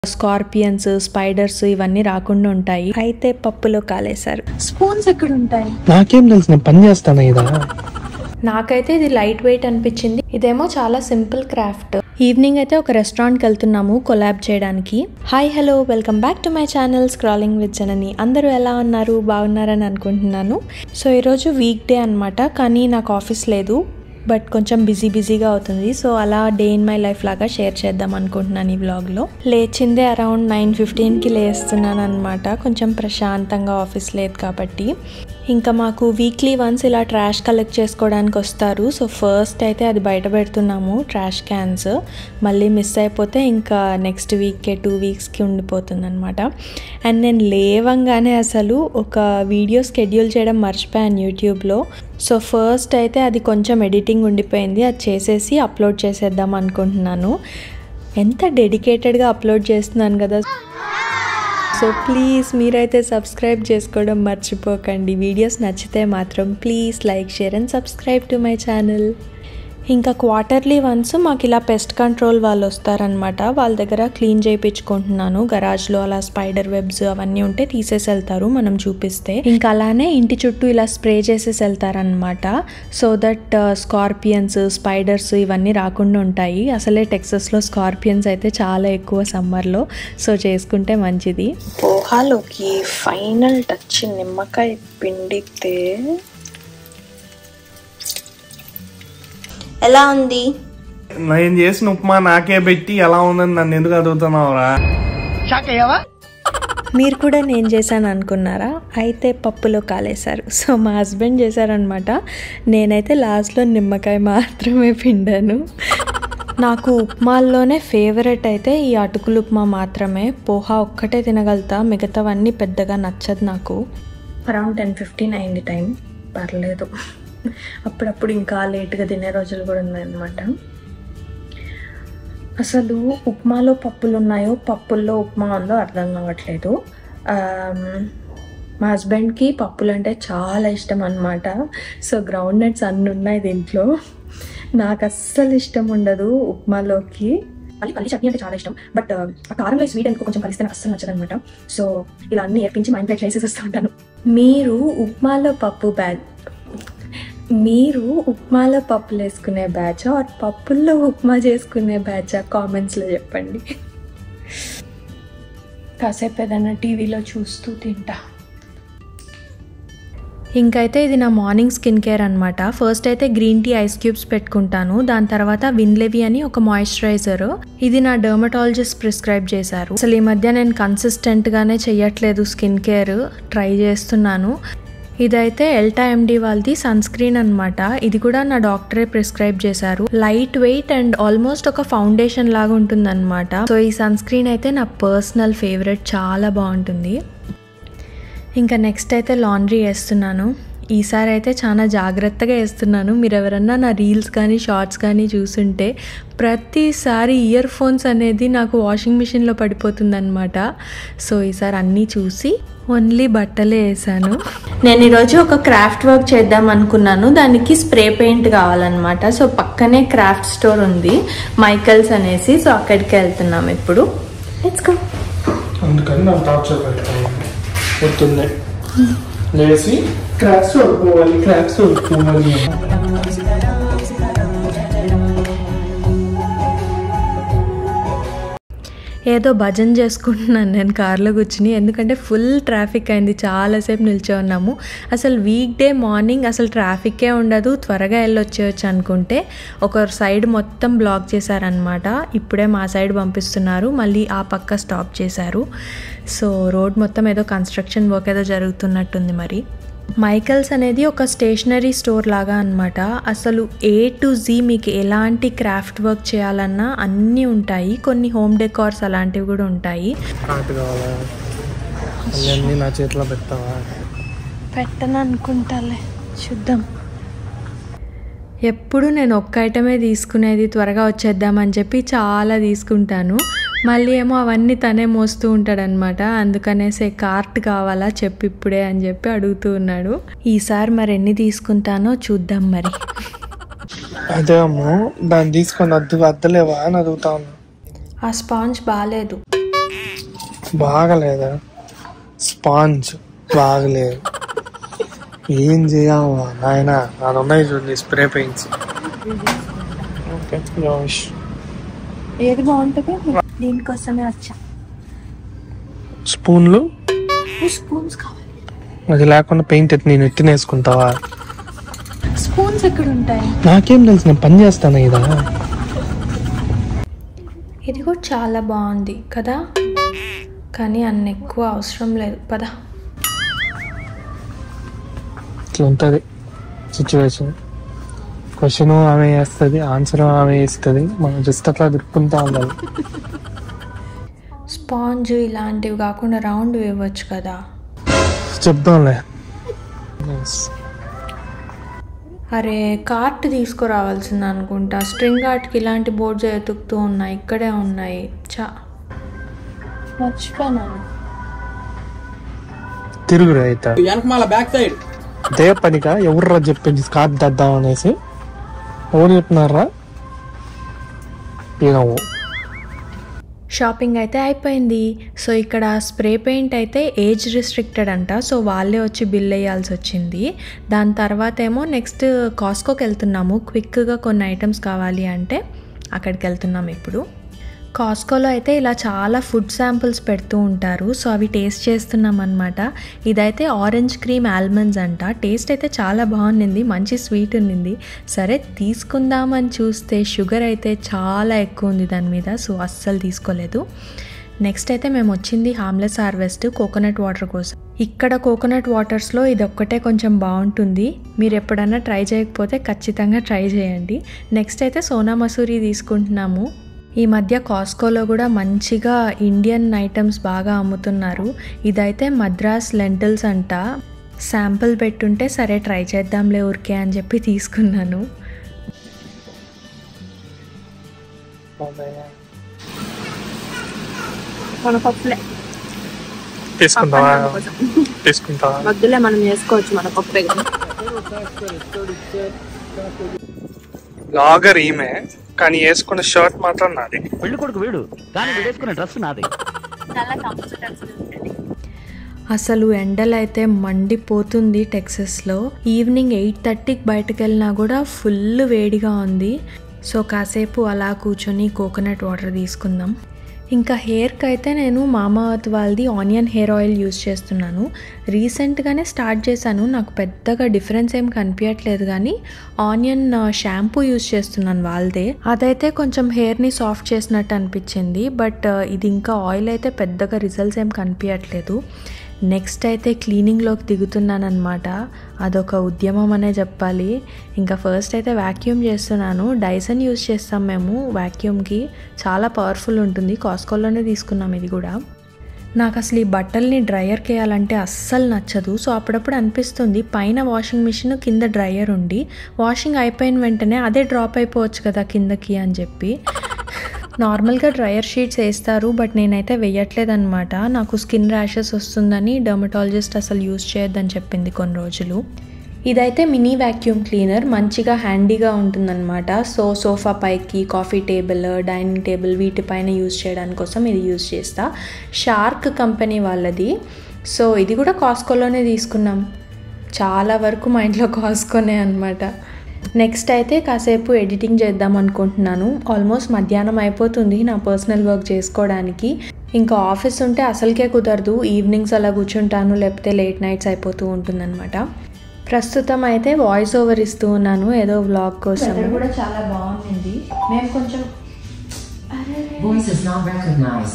Scorpions spiders ఇవన్నీ రాకుండా ఉంటాయి అయితే పప్పులో కాలేశారు స్పూన్స్ ఎక్కడ ఉంటాయి నాకేం తెలుసు నేను పని చేస్తాను ఇదా నాకైతే ఇది లైట్ వెయిట్ అనిపించింది ఇదేమో చాలా సింపుల్ క్రాఫ్ట్ ఈవినింగ్ అయితే ఒక రెస్టారెంట్కి వెళ్తున్నాము కొలాబ్ చేయడానికి hi hello welcome back to my channel scrolling with Janani అందరూ ఎలా ఉన్నారు బాగున్నారని అనుకుంటున్నాను సో ఈరోజు వీక్ డే అనమాట కానీ నాకు ఆఫీస్ లేదు బట్ కొంచెం బిజీ బిజీగా అవుతుంది సో అలా డే ఇన్ మై లైఫ్ లాగా షేర్ చేద్దాం అనుకుంటున్నాను ఈ వ్లాగ్లో లేచిందే అరౌండ్ నైన్ ఫిఫ్టీన్కి లేస్తున్నాను అనమాట కొంచెం ప్రశాంతంగా ఆఫీస్ లేదు కాబట్టి ఇంకా మాకు వీక్లీ వన్స్ ఇలా ట్రాష్ కలెక్ట్ చేసుకోవడానికి వస్తారు సో ఫస్ట్ అయితే అది బయట పెడుతున్నాము ట్రాష్ క్యాన్స్ మళ్ళీ మిస్ అయిపోతే ఇంకా నెక్స్ట్ వీక్కే టూ వీక్స్కి ఉండిపోతుంది అనమాట అండ్ నేను లేవంగానే అసలు ఒక వీడియో స్కెడ్యూల్ చేయడం మర్చిపోయాను యూట్యూబ్లో సో ఫస్ట్ అయితే అది కొంచెం ఎడిటింగ్ ఉండిపోయింది అది చేసేసి అప్లోడ్ చేసేద్దాం అనుకుంటున్నాను ఎంత డెడికేటెడ్గా అప్లోడ్ చేస్తున్నాను కదా సో ప్లీజ్ మీరైతే సబ్స్క్రైబ్ చేసుకోవడం మర్చిపోకండి వీడియోస్ నచ్చితే మాత్రం please like share and subscribe to my channel ఇంకా క్వార్టర్లీ వన్స్ మాకు ఇలా పెస్ట్ కంట్రోల్ వాళ్ళు వస్తారనమాట వాళ్ళ దగ్గర క్లీన్ చేయించుకుంటున్నాను గరాజ్లో అలా స్పైడర్ వెబ్స్ అవన్నీ ఉంటే తీసేసి వెళ్తారు మనం చూపిస్తే ఇంకా అలానే ఇంటి చుట్టూ ఇలా స్ప్రే చేసేసి వెళ్తారనమాట సో దట్ స్కార్పియన్స్ స్పైడర్స్ ఇవన్నీ రాకుండా ఉంటాయి అసలే టెక్సస్లో స్కార్పియన్స్ అయితే చాలా ఎక్కువ సమ్మర్లో సో చేసుకుంటే మంచిది పోహాలోకి ఫైనల్ టచ్ నిమ్మకాయ పిండితే ఎలా ఉంది నేను చేసిన ఉప్మా నాకే పెట్టి ఎలా ఉందని నన్ను ఎందుకు అడుగుతున్నావురా మీరు కూడా నేను చేశాను అనుకున్నారా అయితే పప్పులో కాలేశారు సో మా హస్బెండ్ చేశారనమాట నేనైతే లాస్ట్లో నిమ్మకాయ మాత్రమే పిండాను నాకు ఉప్మాల్లోనే ఫేవరెట్ అయితే ఈ అటుకులు ఉప్మా మాత్రమే పోహా ఒక్కటే తినగలుగుతా మిగతావన్నీ పెద్దగా నచ్చదు నాకు అరౌండ్ టెన్ ఫిఫ్టీన్ అయింది టైం పర్లేదు అప్పుడప్పుడు ఇంకా లేట్గా తినే రోజులు కూడా ఉన్నాయన్నమాట అసలు ఉప్మాలో పప్పులు ఉన్నాయో పప్పుల్లో ఉప్మా ఉందో అర్థం కావట్లేదు ఆమ్, మా హస్బెండ్కి పప్పులు అంటే చాలా ఇష్టం అనమాట సో గ్రౌండ్ నట్స్ అన్నీ ఉన్నాయి దీంట్లో నాకు అస్సలు ఇష్టం ఉండదు ఉప్మాలోకి మళ్ళీ పల్లి చట్నీ అంటే చాలా ఇష్టం బట్ ఆ కారంలో స్వీట్ ఎందుకో కొంచెం కలిస్తే నాకు అస్సలు నచ్చదు అనమాట సో ఇలా అన్ని ఏర్పించి మా ఇంట్లో వేసేసి వస్తూ ఉంటాను మీరు ఉప్మాలో పప్పు బ్యాచ్ మీరు ఉప్మాలో పప్పులు వేసుకునే బ్యాచ్ ఆర్ పప్పుల్లో ఉప్మా చేసుకునే బ్యాచ్ కామెంట్స్లో చెప్పండి కాసేపు ఏదైనా టీవీలో చూస్తూ తింటా ఇంకైతే ఇది నా మార్నింగ్ స్కిన్ కేర్ అనమాట ఫస్ట్ అయితే గ్రీన్ టీ ఐస్ క్యూబ్స్ పెట్టుకుంటాను దాని తర్వాత విన్లెవి అని ఒక మాయిశ్చరైజర్ ఇది నా డర్మటాలజిస్ట్ ప్రిస్క్రైబ్ చేశారు అసలు ఈ మధ్య నేను కన్సిస్టెంట్గానే చెయ్యట్లేదు స్కిన్ కేర్ ట్రై చేస్తున్నాను ఇదైతే ఎల్టా ఎండి వాళ్ళది సన్ స్క్రీన్ అనమాట ఇది కూడా నా డాక్టరే ప్రిస్క్రైబ్ చేశారు లైట్ వెయిట్ అండ్ ఆల్మోస్ట్ ఒక ఫౌండేషన్ లాగా ఉంటుందన్నమాట సో ఈ సన్ స్క్రీన్ అయితే నా పర్సనల్ ఫేవరెట్ చాలా బాగుంటుంది ఇంకా నెక్స్ట్ అయితే లాండ్రీ వేస్తున్నాను ఈసారి అయితే చాలా జాగ్రత్తగా వేస్తున్నాను మీరు ఎవరన్నా నా రీల్స్ కానీ షార్ట్స్ కానీ చూసుంటే ప్రతిసారి ఇయర్ ఫోన్స్ అనేది నాకు వాషింగ్ మిషన్లో పడిపోతుందన్నమాట సో ఈసారి అన్నీ చూసి ఓన్లీ బట్టలే వేసాను నేను ఈరోజు ఒక క్రాఫ్ట్ వర్క్ చేద్దాం అనుకున్నాను దానికి స్ప్రే పెయింట్ కావాలన్నమాట సో పక్కనే క్రాఫ్ట్ స్టోర్ ఉంది మైకల్స్ అనేసి సో అక్కడికి వెళ్తున్నాం ఇప్పుడు లెట్స్ గో అందుకని నాకు టార్చర్ పెడతాను గుర్తుంది లేచి క్రాక్స్ ఓడిపోవాలి క్రాక్స్ ఓడిపోవాలి ఏదో భజన చేసుకుంటున్నాను నేను కార్లో కూర్చుని ఎందుకంటే ఫుల్ ట్రాఫిక్ అయింది చాలాసేపు నిల్చో ఉన్నాము అసలు వీక్ డే మార్నింగ్ అసలు ట్రాఫిక్కే ఉండదు త్వరగా వెళ్ళొచ్చేయచ్చు అనుకుంటే ఒక సైడ్ మొత్తం బ్లాక్ చేశారనమాట ఇప్పుడే మా సైడ్ పంపిస్తున్నారు మళ్ళీ ఆ పక్క స్టాప్ చేశారు సో రోడ్ మొత్తం ఏదో కన్స్ట్రక్షన్ వర్క్ ఏదో జరుగుతున్నట్టుంది మరి మైకల్స్ అనేది ఒక స్టేషనరీ స్టోర్ లాగా అనమాట అసలు ఏ టు జీ మీకు ఎలాంటి క్రాఫ్ట్ వర్క్ చేయాలన్నా అన్నీ ఉంటాయి కొన్ని హోమ్ డెకార్స్ అలాంటివి కూడా ఉంటాయి హాట్ కావాలా అన్నీ నా చేతిలో పెడతావా పెట్టను అనుకుంటాలే చూద్దాం ఎప్పుడు నేను ఒక్క ఐటమే తీసుకునేది త్వరగా వచ్చేద్దామని చెప్పి చాలా తీసుకుంటాను మళ్ళీ ఏమో అవన్నీ తనే మోస్తూ ఉంటాడనమాట అందుకనేసే కార్ట్ కావాలా చెప్పు ఇప్పుడే అని చెప్పి అడుగుతూ ఉన్నాడు ఈసారి మరి ఎన్ని తీసుకుంటానో చూద్దాం మరి అదే అమ్మో దాన్ని తీసుకొని అద్దు అద్దలేవా అని అడుగుతా ఉన్నా ఆ స్పాంజ్ బాగాలేదు బాగలేదా స్పాంజ్ బాగలేదు ఏం చేయాలా నాయన అది ఉన్నాయి చూడండి స్ప్రే పెయింట్స్ ఓకే యోష్ ఏది బాగుంటుంది దీనికోసమే వచ్చా స్పూన్లు స్పూన్స్ కావాలి అది లేకుండా పెయింట్ ఎత్తి నేను ఎత్తినేసుకుంటావా స్పూన్స్ ఎక్కడ ఉంటాయి నాకేం తెలుసు నేను పని చేస్తాను ఇదా ఇది కూడా చాలా బాగుంది కదా కానీ అన్న ఎక్కువ అవసరం లేదు పద ఇట్లా ఉంటుంది సిచ్యువేషన్ క్వశ్చన్ ఆమె వేస్తుంది ఆన్సర్ ఆమె వేస్తుంది మనం జస్ట్ అట్లా దిక్కుంటా ఉండాలి స్పాంజ్ ఇలాంటివి కాకుండా రౌండ్ ఇవ్వచ్చు కదా చెప్దాంలే Nice. అరే కార్ట్ తీసుకురావాల్సింది అనుకుంటా స్ట్రింగ్ ఆర్ట్కి ఇలాంటి బోర్డ్స్ ఎతుకుతూ ఉన్నాయి ఇక్కడే ఉన్నాయి చా మర్చిపోయాను తిరుగు రైతా వెనకమాల బ్యాక్ సైడ్ అదే పనిగా ఎవర్రా చెప్పింది స్కార్ట్ తెద్దాం అనేసి ఎవరు చెప్తున్నారా ఈయనవు షాపింగ్ అయితే అయిపోయింది సో ఇక్కడ స్ప్రే పెయింట్ అయితే ఏజ్ రిస్ట్రిక్టెడ్ అంట సో వాళ్ళే వచ్చి బిల్ వేయాల్సి వచ్చింది దాని తర్వాత ఏమో నెక్స్ట్ కాస్కోకి వెళ్తున్నాము క్విక్గా కొన్ని ఐటమ్స్ కావాలి అంటే అక్కడికి వెళ్తున్నాం ఇప్పుడు కాస్కోలో అయితే ఇలా చాలా ఫుడ్ శాంపిల్స్ పెడుతూ ఉంటారు సో అవి టేస్ట్ చేస్తున్నాం అనమాట ఇదైతే ఆరెంజ్ క్రీమ్ ఆల్మండ్స్ అంట టేస్ట్ అయితే చాలా బాగుంది మంచి స్వీట్ ఉన్నింది సరే తీసుకుందామని చూస్తే షుగర్ అయితే చాలా ఎక్కువ ఉంది దాని మీద సో అస్సలు తీసుకోలేదు నెక్స్ట్ అయితే మేము వచ్చింది హామ్లెస్ హార్వెస్ట్ కోకోనట్ వాటర్ కోసం ఇక్కడ కోకోనట్ వాటర్స్లో ఇది ఒక్కటే కొంచెం బాగుంటుంది మీరు ఎప్పుడన్నా ట్రై చేయకపోతే ఖచ్చితంగా ట్రై చేయండి నెక్స్ట్ అయితే సోనా మసూరి తీసుకుంటున్నాము ఈ మధ్య కాస్కోలో కూడా మంచిగా ఇండియన్ ఐటమ్స్ బాగా అమ్ముతున్నారు ఇదైతే మద్రాస్ లెంటిల్స్ అంట శాంపుల్ పెట్టుంటే సరే ట్రై చేద్దాంలే ఊరికే అని చెప్పి తీసుకున్నాను మన పప్పులే తీసుకుంటావా తీసుకుంటావా వద్దులే మనం చేసుకోవచ్చు మన పప్పే కదా లాగర్ ఈమె కానీ వేసుకున్న షర్ట్ మాత్రం నాది పెళ్లి కొడుకు వీడు కానీ వీడేసుకున్న డ్రెస్ నాది అసలు ఎండలైతే మండిపోతుంది టెక్సస్లో ఈవినింగ్ ఎయిట్ థర్టీకి బయటకు వెళ్ళినా కూడా ఫుల్ వేడిగా ఉంది సో కాసేపు అలా కూర్చొని కోకోనట్ వాటర్ తీసుకుందాం ఇంకా హెయిర్కి అయితే నేను మామా అర్త్ వాళ్ళది ఆనియన్ హెయిర్ ఆయిల్ యూస్ చేస్తున్నాను రీసెంట్గానే స్టార్ట్ చేశాను నాకు పెద్దగా డిఫరెన్స్ ఏం కనిపించట్లేదు కానీ ఆనియన్ షాంపూ యూస్ చేస్తున్నాను వాళ్ళదే అదైతే కొంచెం హెయిర్ని సాఫ్ట్ చేసినట్టు అనిపించింది బట్ ఇది ఇంకా ఆయిల్ అయితే పెద్దగా రిజల్ట్స్ ఏం కనిపించట్లేదు నెక్స్ట్ అయితే క్లీనింగ్లోకి దిగుతున్నాను అనమాట అదొక ఉద్యమం అనే చెప్పాలి ఇంకా ఫస్ట్ అయితే వ్యాక్యూమ్ చేస్తున్నాను డైసన్ యూస్ చేస్తాం మేము వ్యాక్యూమ్కి చాలా పవర్ఫుల్ ఉంటుంది కాస్కోలోనే తీసుకున్నాం ఇది కూడా నాకు అసలు ఈ బట్టల్ని డ్రయర్కి వేయాలంటే అస్సలు నచ్చదు సో అప్పుడప్పుడు అనిపిస్తుంది పైన వాషింగ్ మిషన్ కింద డ్రయర్ ఉండి వాషింగ్ అయిపోయిన వెంటనే అదే డ్రాప్ అయిపోవచ్చు కదా కిందకి అని చెప్పి నార్మల్గా డ్రయర్ షీట్స్ వేస్తారు బట్ నేనైతే వేయట్లేదు అనమాట నాకు స్కిన్ ర్యాషెస్ వస్తుందని డర్మటాలజిస్ట్ అసలు యూస్ చేయొద్దని చెప్పింది కొన్ని రోజులు ఇదైతే మినీ వ్యాక్యూమ్ క్లీనర్ మంచిగా హ్యాండీగా ఉంటుందన్నమాట సో సోఫా పైకి కాఫీ టేబుల్ డైనింగ్ టేబుల్ వీటిపైన యూజ్ చేయడానికి కోసం ఇది యూజ్ చేస్తా షార్క్ కంపెనీ వాళ్ళది సో ఇది కూడా కాస్కోలోనే తీసుకున్నాం చాలా వరకు మా ఇంట్లో కాస్కోనే అనమాట నెక్స్ట్ అయితే కాసేపు ఎడిటింగ్ చేద్దాం అనుకుంటున్నాను ఆల్మోస్ట్ మధ్యాహ్నం అయిపోతుంది నా పర్సనల్ వర్క్ చేసుకోవడానికి ఇంకా ఆఫీస్ ఉంటే అసలుకే కుదరదు ఈవినింగ్స్ అలా కూర్చుంటాను లేకపోతే లేట్ నైట్స్ అయిపోతూ ఉంటుందన్నమాట ప్రస్తుతం అయితే వాయిస్ ఓవర్ ఇస్తూ ఉన్నాను ఏదో వ్లాగ్ కోసం కూడా చాలా బాగుంది మేము కొంచెం Voice is not recognized.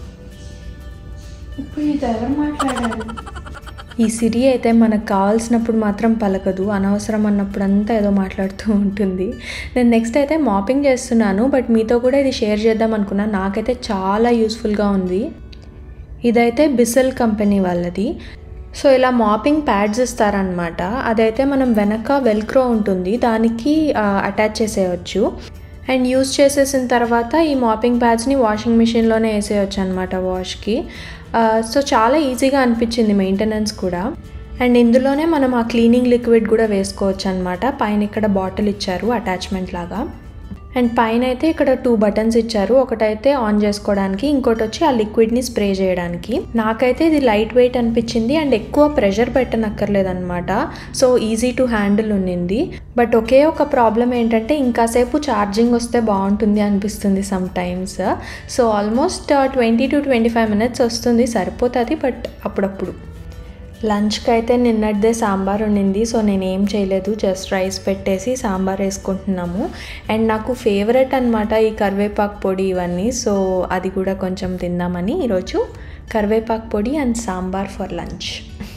ఇప్పుడు ఇది ఎవరు మాట్లాడారు ఈ సిరి అయితే మనకు కావాల్సినప్పుడు మాత్రం పలకదు అనవసరం అన్నప్పుడు అంతా ఏదో మాట్లాడుతూ ఉంటుంది నేను నెక్స్ట్ అయితే మాపింగ్ చేస్తున్నాను బట్ మీతో కూడా ఇది షేర్ చేద్దాం అనుకున్నాను నాకైతే చాలా యూస్ఫుల్గా ఉంది ఇదైతే బిసెల్ కంపెనీ వాళ్ళది సో ఇలా మాపింగ్ ప్యాడ్స్ ఇస్తారనమాట అదైతే మనం వెనక వెల్క్రో ఉంటుంది దానికి అటాచ్ చేసేయచ్చు అండ్ యూస్ చేసేసిన తర్వాత ఈ మాపింగ్ ప్యాడ్స్ని వాషింగ్ మిషన్లోనే వేసేయచ్చు అనమాట వాష్కి సో చాలా ఈజీగా అనిపించింది మెయింటెనెన్స్ కూడా అండ్ ఇందులోనే మనం ఆ క్లీనింగ్ లిక్విడ్ కూడా వేసుకోవచ్చు అనమాట పైన ఇక్కడ బాటిల్ ఇచ్చారు అటాచ్మెంట్ లాగా అండ్ పైన అయితే ఇక్కడ టూ బటన్స్ ఇచ్చారు ఒకటైతే ఆన్ చేసుకోవడానికి ఇంకోటి వచ్చి ఆ లిక్విడ్ని స్ప్రే చేయడానికి నాకైతే ఇది లైట్ వెయిట్ అనిపించింది అండ్ ఎక్కువ ప్రెషర్ పెట్టనక్కర్లేదన్నమాట సో ఈజీ టు హ్యాండిల్ ఉన్నింది బట్ ఒకే ఒక ప్రాబ్లం ఏంటంటే ఇంకాసేపు ఛార్జింగ్ వస్తే బాగుంటుంది అనిపిస్తుంది some times so almost twenty to twenty five minutes వస్తుంది సరిపోతుంది బట్ అప్పుడప్పుడు లంచ్కి అయితే నిన్నటిదే సాంబార్ ఉండింది సో నేను ఏం చేయలేదు జస్ట్ రైస్ పెట్టేసి సాంబార్ వేసుకుంటున్నాము అండ్ నాకు ఫేవరెట్ అనమాట ఈ కరివేపాకు పొడి ఇవన్నీ సో అది కూడా కొంచెం తిందామని ఈరోజు కరివేపాకు పొడి అండ్ సాంబార్ ఫర్ లంచ్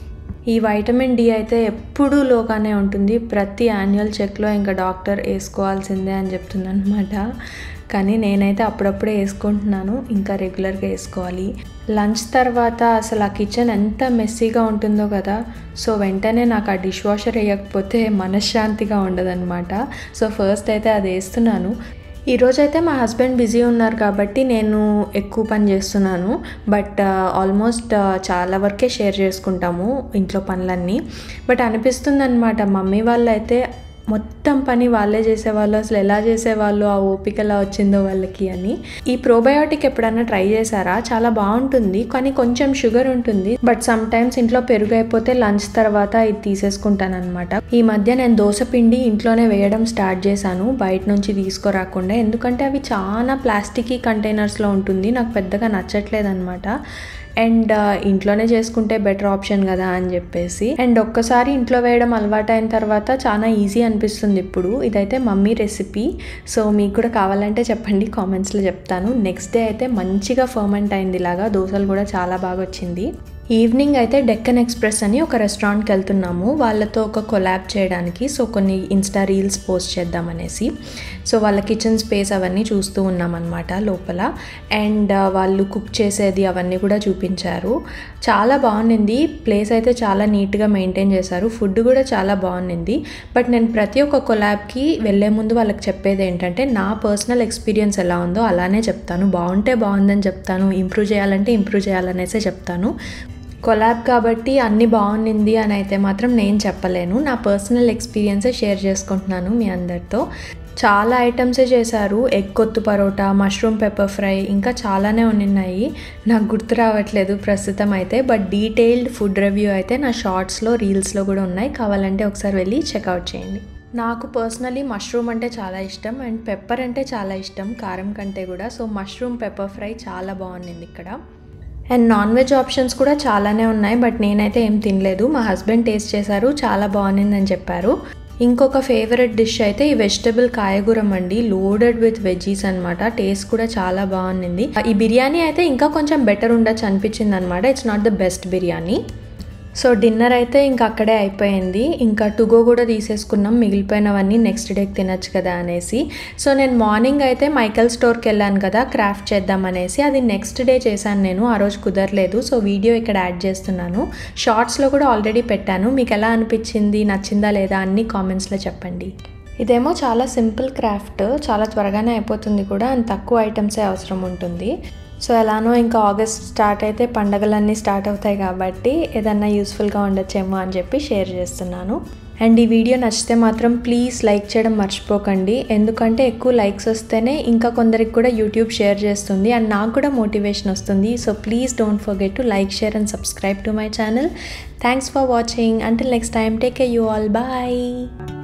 ఈ వైటమిన్ డి అయితే ఎప్పుడూ లోగానే ఉంటుంది ప్రతి యాన్యువల్ చెక్లో ఇంకా డాక్టర్ వేసుకోవాల్సిందే అని చెప్తుందనమాట కానీ నేనైతే అప్పుడప్పుడే వేసుకుంటున్నాను ఇంకా రెగ్యులర్గా వేసుకోవాలి లంచ్ తర్వాత అసలు ఆ కిచెన్ ఎంత మెస్సీగా ఉంటుందో కదా సో వెంటనే నాకు ఆ డిష్ వాషర్ వేయకపోతే మనశ్శాంతిగా ఉండదన్నమాట సో ఫస్ట్ అయితే అది వేస్తున్నాను ఈరోజైతే మా హస్బెండ్ బిజీ ఉన్నారు కాబట్టి నేను ఎక్కువ పని చేస్తున్నాను బట్ ఆల్మోస్ట్ చాలా వరకే షేర్ చేసుకుంటాము ఇంట్లో పనులన్నీ బట్ అనిపిస్తుంది అనమాట మమ్మీ వాళ్ళు అయితే మొత్తం పని వాళ్ళే చేసేవాళ్ళు అసలు ఎలా చేసేవాళ్ళు ఆ ఓపిక ఎలా వచ్చిందో వాళ్ళకి అని ఈ ప్రోబయోటిక్ ఎప్పుడన్నా ట్రై చేశారా చాలా బాగుంటుంది కానీ కొంచెం షుగర్ ఉంటుంది బట్ సమ్ టైమ్స్ ఇంట్లో పెరుగు అయిపోతే లంచ్ తర్వాత ఇది తీసేసుకుంటాను అనమాట ఈ మధ్య నేను దోశ పిండి ఇంట్లోనే వేయడం స్టార్ట్ చేశాను బయట నుంచి తీసుకురాకుండా ఎందుకంటే అవి చాలా ప్లాస్టిక్ కంటైనర్స్లో ఉంటుంది నాకు పెద్దగా నచ్చట్లేదు అనమాట అండ్ ఇంట్లోనే చేసుకుంటే బెటర్ ఆప్షన్ కదా అని చెప్పేసి అండ్ ఒక్కసారి ఇంట్లో వేయడం అలవాటైన తర్వాత చాలా ఈజీ అనిపిస్తుంది ఇప్పుడు ఇదైతే మమ్మీ రెసిపీ సో మీకు కూడా కావాలంటే చెప్పండి కామెంట్స్లో చెప్తాను నెక్స్ట్ డే అయితే మంచిగా ఫర్మెంట్ అయింది ఇలాగా దోశలు కూడా చాలా బాగా వచ్చింది ఈవినింగ్ అయితే డెక్కన్ ఎక్స్ప్రెస్ అని ఒక రెస్టారెంట్కి వెళ్తున్నాము వాళ్ళతో ఒక కొలాబ్ చేయడానికి సో కొన్ని ఇన్స్టా రీల్స్ పోస్ట్ చేద్దామనేసి సో వాళ్ళ కిచెన్ స్పేస్ అవన్నీ చూస్తూ ఉన్నామన్నమాట లోపల అండ్ వాళ్ళు కుక్ చేసేది అవన్నీ కూడా చూపించారు చాలా బాగుండింది ప్లేస్ అయితే చాలా నీట్గా మెయింటైన్ చేశారు ఫుడ్ కూడా చాలా బాగుండింది బట్ నేను ప్రతి ఒక్క కొలాబ్కి వెళ్ళే ముందు వాళ్ళకి చెప్పేది ఏంటంటే నా పర్సనల్ ఎక్స్పీరియన్స్ ఎలా ఉందో అలానే చెప్తాను బాగుంటే బాగుందని చెప్తాను ఇంప్రూవ్ చేయాలంటే ఇంప్రూవ్ చేయాలనేసే చెప్తాను కొలాబ్ కాబట్టి అన్నీ బాగుండింది అని అయితే మాత్రం నేను చెప్పలేను నా పర్సనల్ ఎక్స్పీరియన్సే షేర్ చేసుకుంటున్నాను మీ అందరితో చాలా ఐటమ్సే చేశారు egg kothu parotta mushroom pepper fry ఇంకా చాలానే ఉన్నాయి నాకు గుర్తు రావట్లేదు ప్రస్తుతం అయితే బట్ డీటెయిల్డ్ ఫుడ్ రివ్యూ అయితే నా షార్ట్స్లో రీల్స్లో కూడా ఉన్నాయి కావాలంటే ఒకసారి వెళ్ళి చెక్అవుట్ చేయండి నాకు పర్సనలీ మష్రూమ్ అంటే చాలా ఇష్టం అండ్ పెప్పర్ అంటే చాలా ఇష్టం కారం కంటే కూడా సో మష్రూమ్ పెప్పర్ ఫ్రై చాలా బాగుండింది ఇక్కడ అండ్ నాన్ వెజ్ ఆప్షన్స్ కూడా చాలానే ఉన్నాయి బట్ నేనైతే ఏం తినలేదు మా హస్బెండ్ టేస్ట్ చేశారు చాలా బాగుండిందని చెప్పారు ఇంకొక ఫేవరెట్ డిష్ అయితే ఈ వెజిటబుల్ కాయగూరం అండి లోడెడ్ విత్ వెజీస్ అనమాట టేస్ట్ కూడా చాలా బాగుంది ఈ బిర్యానీ అయితే ఇంకా కొంచెం బెటర్ ఉండొచ్చు అనిపించింది అనమాట it's not the best biryani so dinner అయితే ఇంకా అక్కడే అయిపోయింది ఇంకా టుగో కూడా తీసేసుకున్నాం మిగిలిపోయినవన్నీ నెక్స్ట్ డేకి తినచ్చు కదా అనేసి సో నేను మార్నింగ్ అయితే మైకల్ స్టోర్కి వెళ్ళాను కదా క్రాఫ్ట్ చేద్దామనేసి అది నెక్స్ట్ డే చేశాను నేను ఆ రోజు కుదరలేదు సో వీడియో ఇక్కడ యాడ్ చేస్తున్నాను షార్ట్స్లో కూడా ఆల్రెడీ పెట్టాను మీకు ఎలా అనిపించింది నచ్చిందా లేదా అన్ని కామెంట్స్లో చెప్పండి ఇదేమో చాలా సింపుల్ క్రాఫ్ట్ చాలా త్వరగానే అయిపోతుంది కూడా అండ్ తక్కువ ఐటమ్సే అవసరం ఉంటుంది సో ఎలానో ఇంకా ఆగస్ట్ స్టార్ట్ అయితే పండగలన్నీ స్టార్ట్ అవుతాయి కాబట్టి ఏదన్నా యూస్ఫుల్గా ఉండొచ్చేమో అని చెప్పి షేర్ చేస్తున్నాను అండ్ ఈ వీడియో నచ్చితే మాత్రం ప్లీజ్ లైక్ చేయడం మర్చిపోకండి ఎందుకంటే ఎక్కువ లైక్స్ వస్తేనే ఇంకా కొందరికి కూడా యూట్యూబ్ షేర్ చేస్తుంది అండ్ నాకు కూడా మోటివేషన్ వస్తుంది so please don't forget to like share and subscribe to my channel thanks for watching until next time take a you all bye